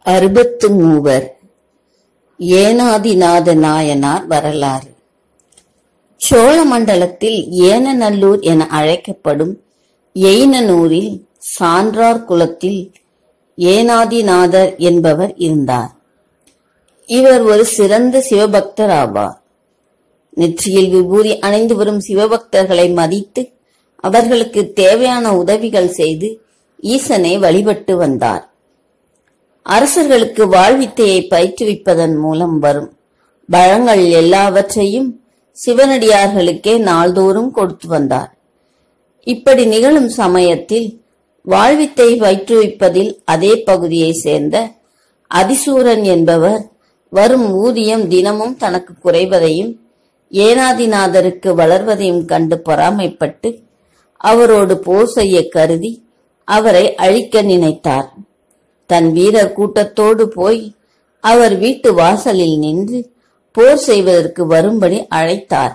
அறுபத்து மூவர் ஏனாதிநாத நாயனார் வரலாறு சோழ மண்டலத்தில் ஏனநல்லூர் என அழைக்கப்படும் எயினனூரில் சான்றார் குலத்தில் ஏனாதிநாதர் என்பவர் இருந்தார் இவர் ஒரு சிறந்த சிவபக்தர் ஆவார் நெற்றியில் விபூதி அணிந்து வரும் சிவபக்தர்களை மதித்து அவர்களுக்கு தேவையான உதவிகள் செய்து ஈசனை வழிபட்டு வந்தார் அரசர்களுக்கு வாழ்வித்தையை பயிற்றுவிப்பதன் மூலம் வரும் வளங்கள் எல்லாவற்றையும் சிவனடியார்களுக்கே நாள்தோறும் கொடுத்து வந்தார் இப்படி நிகழும் சமயத்தில் வாழ்வித்தை பயிற்றுவிப்பதில் அதே பகுதியை சேர்ந்த அதிசூரன் என்பவர் வரும் ஊதியம் தினமும் தனக்கு குறைவதையும் ஏனாதிநாதருக்கு வளர்வதையும் கண்டு பொறாமைப்பட்டு அவரோடு போர் செய்ய கருதி அவரை அழிக்க நினைத்தார் தன் வீரர் கூட்டத்தோடு போய் அவர் வீட்டு வாசலில் நின்று போர் செய்வதற்கு வரும்படி அழைத்தார்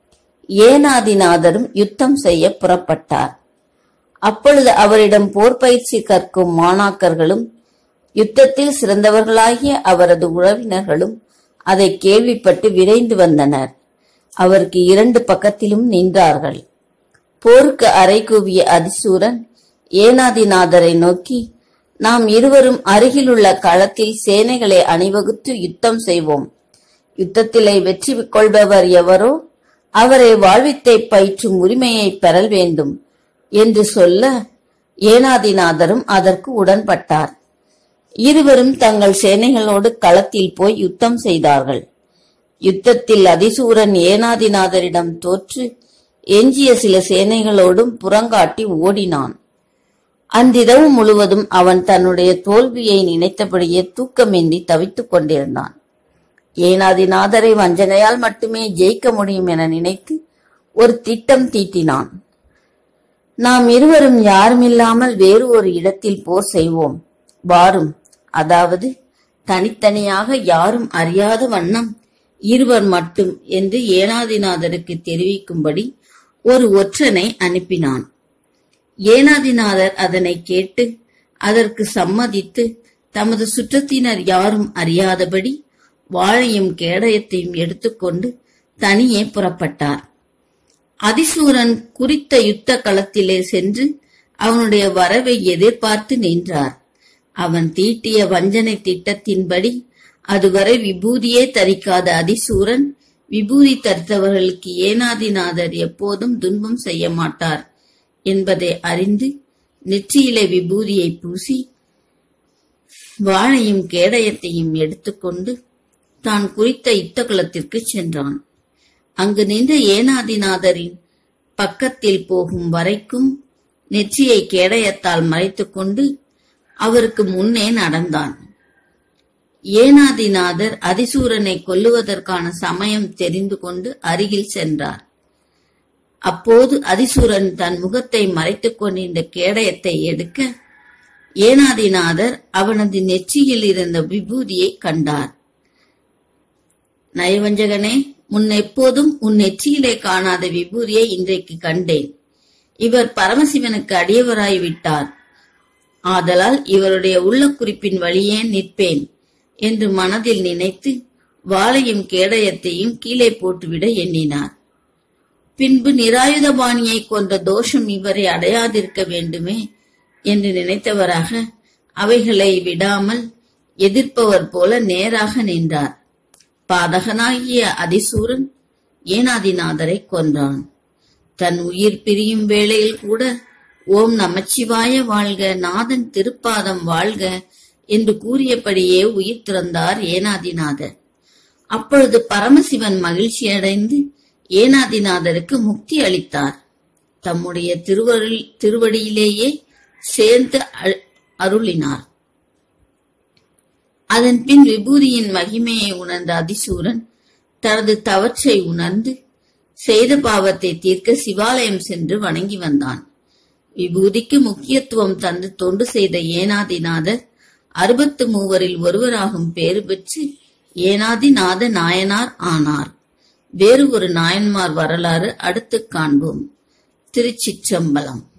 ஏனாதிநாதரும் யுத்தம் செய்ய புறப்பட்டார் அப்பொழுது அவரிடம் போர் பயிற்சி கற்கும் மாணாக்கர்களும் யுத்தத்தில் சிறந்தவர்களாகிய அவரது உறவினர்களும் அதை கேள்விப்பட்டு விரைந்து வந்தனர் அவருக்கு இரண்டு பக்கத்திலும் நின்றார்கள் போருக்கு அறை கூவிய அதிசூரன் ஏனாதிநாதரை நோக்கி நாம் இருவரும் அருகிலுள்ள களத்தில் சேனைகளை அணிவகுத்து யுத்தம் செய்வோம் யுத்தத்திலே வெற்றி கொள்பவர் எவரோ அவரை வாழ்வித்தை பயிற்றும் உரிமையை பெறல் வேண்டும் என்று சொல்ல ஏனாதிநாதரும் அதற்கு உடன்பட்டார் இருவரும் தங்கள் சேனைகளோடு களத்தில் போய் யுத்தம் செய்தார்கள் யுத்தத்தில் அதிசூரன் ஏனாதிநாதரிடம் தோற்று எஞ்சிய சில சேனைகளோடும் புறங்காட்டி ஓடினான் அன்றிரவு முழுவதும் அவன் தன்னுடைய தோல்வியை நினைத்தபடியே தூக்கமின்றி தவித்துக் கொண்டிருந்தான் ஏனாதிநாதரை வஞ்சனையால் மட்டுமே ஜெயிக்க முடியும் என நினைத்து ஒரு திட்டம் தீட்டினான் நாம் இருவரும் யாருமில்லாமல் வேறு ஒரு இடத்தில் போர் செய்வோம் வாரும் அதாவது தனித்தனியாக யாரும் அறியாத வண்ணம் இருவர் மட்டும் என்று ஏனாதிநாதருக்கு தெரிவிக்கும்படி ஒரு ஒற்றனை அனுப்பினான் ஏனாதிநாதர் அதனை கேட்டு அதற்கு சம்மதித்து தமது சுற்றத்தினர் யாரும் அறியாதபடி வாழையும் கேடயத்தையும் எடுத்துக்கொண்டு தனியே புறப்பட்டார் அதிசூரன் குறித்த யுத்த களத்திலே சென்று அவனுடைய வரவை எதிர்பார்த்து நின்றார் அவன் தீட்டிய வஞ்சனை திட்டத்தின்படி அதுவரை விபூதியே தரிக்காத அதிசூரன் விபூதி தரித்தவர்களுக்கு ஏனாதிநாதர் எப்போதும் துன்பம் செய்ய மாட்டார் என்பதை அறிந்து நெற்றியிலே விபூதியை பூசி வாழையும் கேடயத்தையும் எடுத்துக்கொண்டு தான் குறித்த யுத்தகுலத்திற்கு சென்றான் அங்கு நின்ற ஏனாதிநாதரின் பக்கத்தில் போகும் வரைக்கும் நெற்றியை கேடயத்தால் மறைத்துக்கொண்டு அவருக்கு முன்னே நடந்தான் ஏனாதிநாதர் அதிசூரனை கொல்லுவதற்கான சமயம் தெரிந்து கொண்டு அருகில் சென்றார் அப்போது அதிசூரன் தன் முகத்தை மறைத்துக் கொண்டிருந்த கேடயத்தை எடுக்க ஏனாதிநாதர் அவனது நெற்றியில் இருந்த விபூதியை கண்டார் நயவஞ்சகனே முன் எப்போதும் உன் நெற்றியிலே காணாத விபூதியை இன்றைக்கு கண்டேன் இவர் பரமசிவனுக்கு அடியவராய் விட்டார் ஆதலால் இவருடைய உள்ள குறிப்பின் வழியே நிற்பேன் என்று மனதில் நினைத்து வாளையும் கேடயத்தையும் கீழே போட்டுவிட எண்ணினார் பின்பு நிராயுதபாணியை கொன்ற தோஷம் இவரை அடையாதிருக்க வேண்டுமே என்று நினைத்தவராக அவைகளை விடாமல் எதிர்ப்பவர் போல நேராக நின்றார் பாதகனாகிய அதிசூரன் ஏனாதிநாதரை கொன்றான் தன் உயிர் பிரியும் வேளையில் கூட ஓம் நமச்சிவாய வாழ்க நாதன் திருப்பாதம் வாழ்க என்று கூறியபடியே உயிர் துறந்தார் ஏனாதிநாதர் அப்பொழுது பரமசிவன் மகிழ்ச்சியடைந்து ஏனாதிநாதருக்கு முக்தி அளித்தார் தம்முடைய திருவருள் திருவடியிலேயே சேர்ந்து அருளினார் அதன் பின் விபூதியின் மகிமையை உணர்ந்த அதிசூரன் தனது தவற்றை உணர்ந்து செய்த பாவத்தை தீர்க்க சிவாலயம் சென்று வணங்கி வந்தான் விபூதிக்கு முக்கியத்துவம் தந்து தொண்டு செய்த ஏனாதிநாதர் அறுபத்து மூவரில் ஒருவராகும் பேறு பெற்று ஏனாதிநாத நாயனார் ஆனார் வேறு ஒரு நாயன்மார் வரலாறு அடுத்து காண்போம் திருச்சிற்றம்பலம்